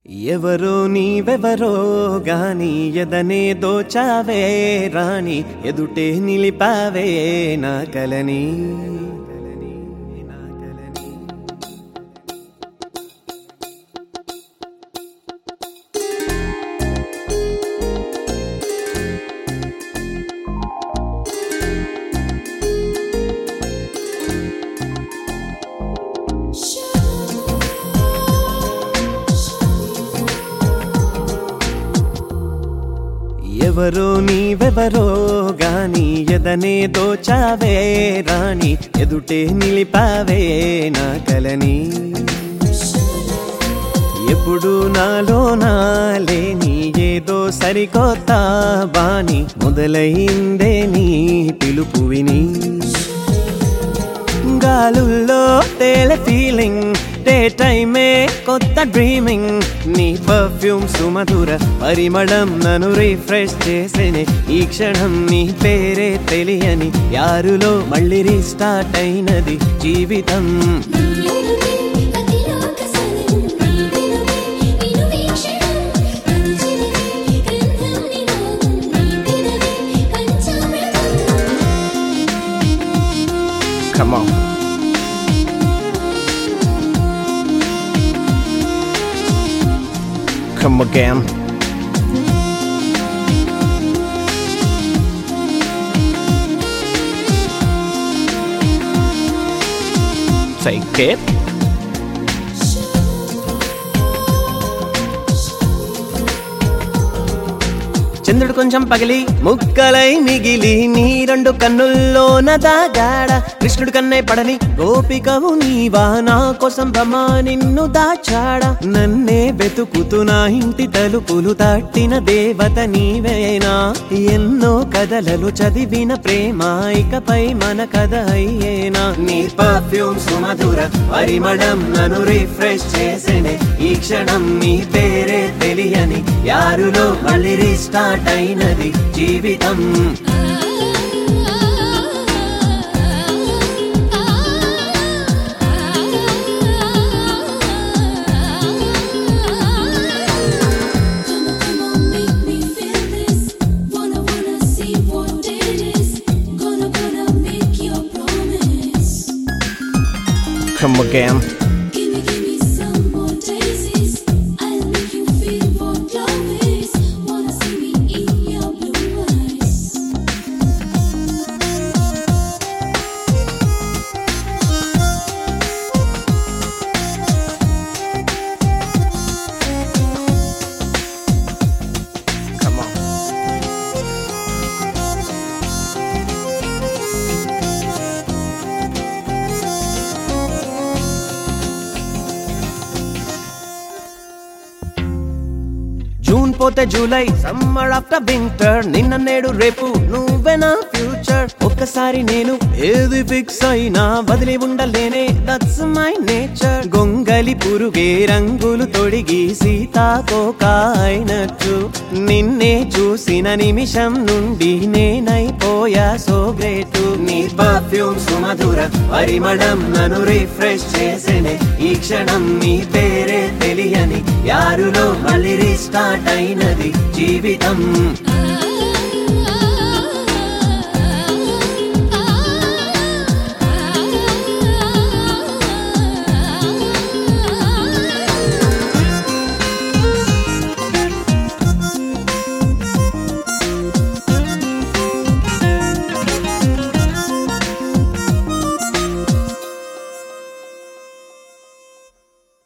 ఎవరో నీవెవరో గాని ఎదనే దోచావే రాణి ఎదుటే నిలిపావే నా కలని ఎవరో నీవెవరో గాని ఎదనే దోచావే రాణి ఎదుటే నిలిపావే నా కలని ఎప్పుడు నాలో లేని ఏదో సరికొత్త బాని మొదలైందే నీ పిలుపు విని గాలుల్లో తేలే ఫీలింగ్ డే టైమే కొత్త డ్రీమింగ్ నీ పర్ఫ్యూమ్ సుమధుర పరిమళం నన్ను రిఫ్రెష్ చేసేనే ఈ క్షణం నీ పేరే తెలియని యారులో మళ్ళీ రీస్టార్ట్ అయినది జీవితం నీయునువే అతిలోక సలిం నీవినువే వినువీక్షణం అనుజనివే గ్రంథం నిరోగం నీ పెదవే panchamrutham Come on. Come again. Take it. చంద్రుడు కొంచెం పగిలి ముక్కలై మిగిలి నీ రెండు కన్నుల్లోన దాగాడ కృష్ణుడు కన్నే పడని గోపికవు నీవా నా కోసం బ్రహ్మ నిన్ను దాచాడా నన్నే వెతుకుతూ నా ఇంటి తలుపులు తట్టిన దేవత నీవేనా ఎన్నో కథలలు చదివిన ప్రేమ ఇకపై మన కథ అయ్యేనా నీ పర్ఫ్యూమ్ సుమధుర పరిమళం నన్ను రిఫ్రెష్ చేసేనే ఈ క్షణం నీ పేరే తెలియని యారులో మళ్ళీ రీస్టార్ట్ అయినది జీవితం Come come on make me feel this wanna wanna see what it is gonna gonna make your promise Come again. Gimme, gimme some more daisies. I'll make you feel what love is. Wanna see me in your blue eyes. Come on. June పోతే July summer after winter నిన్న నేడు రేపు నువ్వే నా future ఒక్కసారి నేను ఏది fix అయినా వదిలి ఉండలేనే దట్స్ మై నేచర్ గొంగలి పురుగే రంగులు తొడిగి సీతాకోక అయినట్టు నిన్నే చూసిన నిమిషం నుండి నేనైపోయా సో గ్రేటు నీ పర్ఫ్యూమ్ సుమధుర పరిమళం నన్ను రిఫ్రెష్ చేసేనే ఈ క్షణం నీ పేరే తెలియని యారులో మళ్ళీ రీస్టార్ట్ అయినది జీవితం Ah